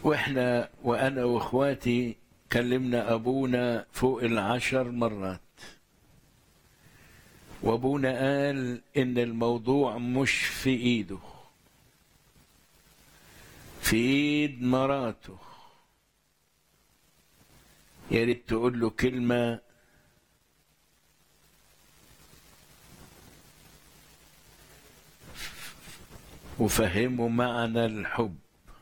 واحنا وانا واخواتي كلمنا ابونا فوق العشر مرات وابونا قال ان الموضوع مش في ايده في ايد مراته يا ريت تقول له كلمه وفهموا معنى الحب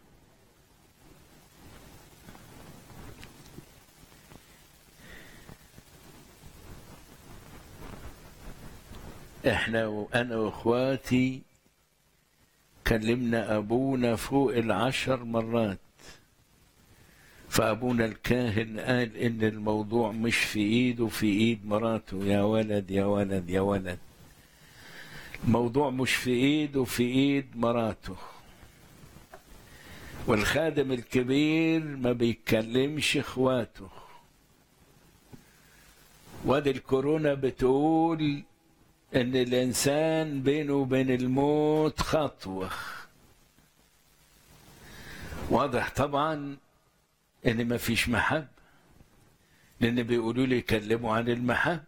احنا وانا واخواتي كلمنا ابونا فوق العشر مرات فابونا الكاهن قال ان الموضوع مش في ايده في ايد مراته يا ولد يا ولد يا ولد الموضوع مش في ايده في ايد مراته والخادم الكبير ما بيتكلمش اخواته وادي الكورونا بتقول ان الانسان بينه وبين الموت خطوه واضح طبعا ان ما فيش محب لان بيقولوا لي يكلموا عن المحب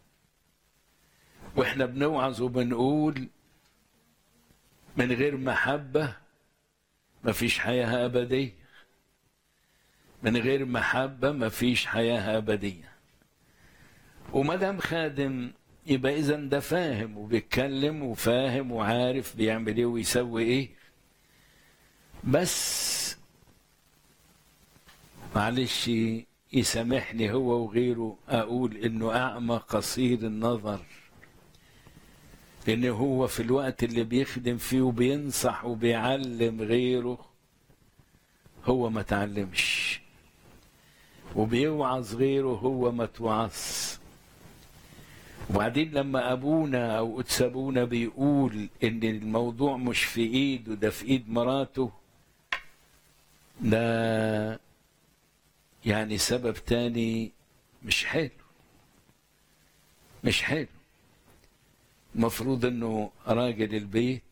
واحنا بنوعظ وبنقول من غير محبه ما فيش حياه ابديه من غير محبه ما فيش حياه ابديه وما دام خادم يبقى اذا ده فاهم وبيتكلم وفاهم وعارف بيعمل ايه ويسوي ايه بس معلش يسامحني هو وغيره اقول انه اعمى قصير النظر لان هو في الوقت اللي بيخدم فيه وبينصح وبيعلم غيره هو ما تعلمش وبيوعظ غيره هو ما توعظ وبعدين لما ابونا او قدس ابونا بيقول ان الموضوع مش في ايده ده في ايد مراته ده يعني سبب تاني مش حلو مش حلو المفروض انه راجل البيت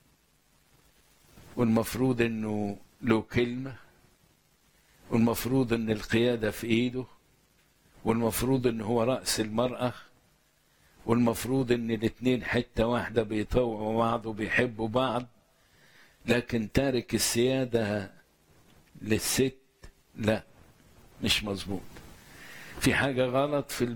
والمفروض انه له كلمة والمفروض ان القيادة في ايده والمفروض ان هو رأس المرأة والمفروض ان الاتنين حتة واحدة بيطوعوا بعض وبيحبوا بعض لكن تارك السيادة للست لا مش مظبوط في حاجة غلط في